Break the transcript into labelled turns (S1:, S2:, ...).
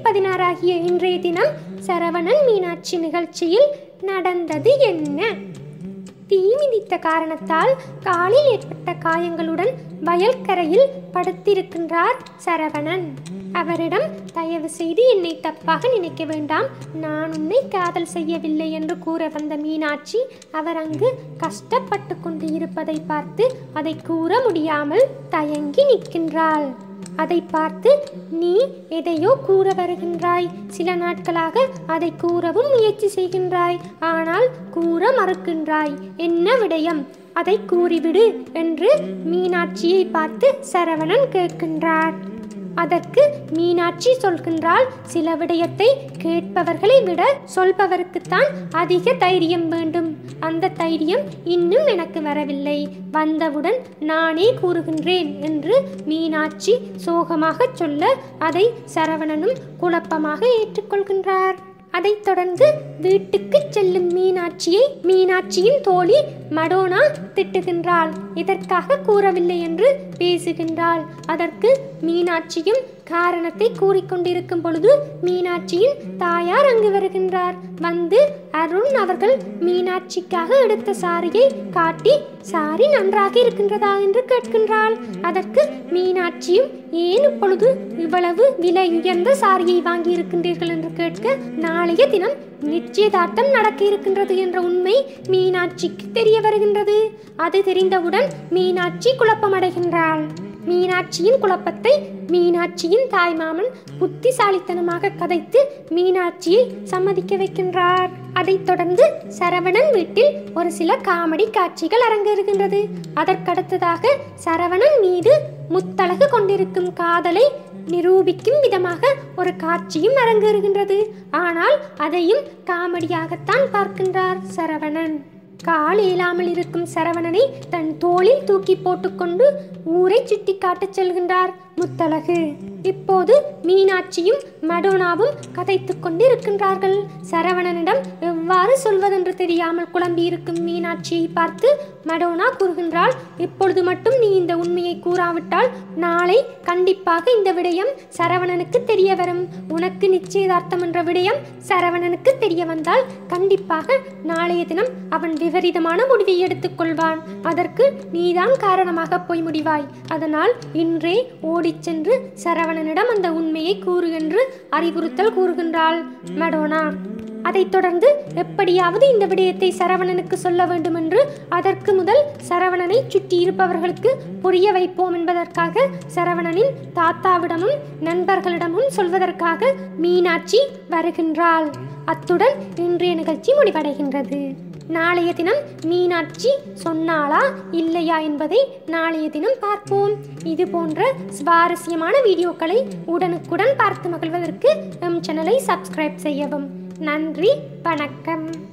S1: பதினாறாகிய இன்றைய தினம் சரவணன் மீனாட்சி நிகழ்ச்சியில் நடந்தது என்ன தீ மிதித்த காரணத்தால் காலில் ஏற்பட்ட காயங்களுடன் வயல்கரையில் படுத்திருக்கின்றார் சரவணன் அவரிடம் தயவு செய்து என்னை தப்பாக நினைக்க வேண்டாம் நான் உன்னை காதல் செய்யவில்லை என்று கூற வந்த மீனாட்சி அவர் அங்கு கஷ்டப்பட்டு கொண்டு இருப்பதை பார்த்து அதை கூற முடியாமல் தயங்கி நிற்கின்றாள் அதை பார்த்து நீ எதையோ கூற வருகின்றாய் சில நாட்களாக அதை கூறவும் முயற்சி செய்கின்றாய் ஆனால் கூற மறுக்கின்றாய் என்ன விடயம் அதை கூறிவிடு என்று மீனாட்சியை பார்த்து சரவணன் கேட்கின்றார் அதற்கு மீனாட்சி சொல்கின்றாள் சில விடயத்தை கேட்பவர்களை விட சொல்பவருக்குத்தான் அதிக தைரியம் வேண்டும் அந்த தைரியம் இன்னும் எனக்கு வரவில்லை வந்தவுடன் நானே கூறுகின்றேன் என்று மீனாட்சி சோகமாக சொல்ல அதை சரவணனும் குழப்பமாக ஏற்றுக்கொள்கின்றார் அதைத் தொடர்ந்து வீட்டுக்கு செல்லும் மீனாட்சியை மீனாட்சியின் தோழி மடோனா திட்டுகின்றாள் இதற்காக கூறவில்லை என்று பேசுகின்றாள் அதற்கு மீனாட்சியும் காரணத்தை கூறிக்கொண்டிருக்கும் பொழுது மீனாட்சியின் தாயார் அங்கு வருகின்றார் வந்து அருண் அவர்கள் மீனாட்சிக்காக எடுத்த சாரியை காட்டி சாரி நன்றாக இருக்கின்றதா என்று கேட்கின்றாள் அதற்கு மீனாட்சியும் ஏன் இப்பொழுது இவ்வளவு விலை உயர்ந்த சாரியை வாங்கி இருக்கின்றீர்கள் என்று கேட்க நாளைய தினம் நிச்சயதார்த்தம் நடக்க இருக்கின்றது என்ற உண்மை மீனாட்சிக்கு தெரிய வருகின்றது அது தெரிந்தவுடன் மீனாட்சி குழப்பமடைகின்றாள் மீனாட்சியின் குழப்பத்தை மீனாட்சியின் தாய்மாமன் புத்திசாலித்தனமாக கதைத்து மீனாட்சியை சம்மதிக்க வைக்கின்றார் அதைத் தொடர்ந்து சரவணன் வீட்டில் ஒரு சில காமெடி காட்சிகள் அரங்கேறுகின்றது அதற்கடுத்ததாக சரவணன் மீது முத்தழகு கொண்டிருக்கும் காதலை நிரூபிக்கும் விதமாக ஒரு காட்சியும் அரங்கேறுகின்றது ஆனால் அதையும் காமெடியாகத்தான் பார்க்கின்றார் சரவணன் கால் இயலாமல் இருக்கும் சரவணனை தன் தோளில் தூக்கி போட்டுக்கொண்டு ஊரை சுட்டி காட்டச் செல்கின்றார் முத்தழகு இப்போது மீனாட்சியும் மடோனாவும் கதைத்துக் கொண்டு இருக்கின்றார்கள் சரவணனிடம் எவ்வாறு சொல்வதென்று தெரியாமல் குழம்பி இருக்கும் மீனாட்சியை பார்த்து மடோனா கூறுகின்றாள் இப்பொழுது மட்டும் நீ இந்த உண்மையை கூறாவிட்டால் நாளை கண்டிப்பாக இந்த விடயம் சரவணனுக்கு தெரிய வரும் உனக்கு நிச்சயதார்த்தம் என்ற விடயம் சரவணனுக்கு தெரிய வந்தால் கண்டிப்பாக நாளைய தினம் அவன் விபரீதமான முடிவை எடுத்துக்கொள்வான் அதற்கு நீதான் காரணமாக போய் முடிவாய் அதனால் இன்றே ஓடிச் சென்று சரவணனிடம் அந்த உண்மையை கூறு என்று அறிவுறுத்தல் கூறுகின்றாள் மடோனா அதைத் தொடர்ந்து எப்படியாவது இந்த விடயத்தை சரவணனுக்கு சொல்ல வேண்டும் என்று அதற்கு முதல் சரவணனை சுற்றி இருப்பவர்களுக்கு புரிய வைப்போம் என்பதற்காக சரவணனின் தாத்தாவிடமும் நண்பர்களிடமும் சொல்வதற்காக மீனாட்சி வருகின்றாள் அத்துடன் இன்றைய நிகழ்ச்சி முடிவடைகின்றது நாளைய தினம் மீனாட்சி சொன்னாளா இல்லையா என்பதை நாளைய தினம் பார்ப்போம் இது போன்ற சுவாரஸ்யமான வீடியோக்களை உடனுக்குடன் பார்த்து மகிழ்வதற்கு எம் சேனலை சப்ஸ்கிரைப் செய்யவும் நன்றி வணக்கம்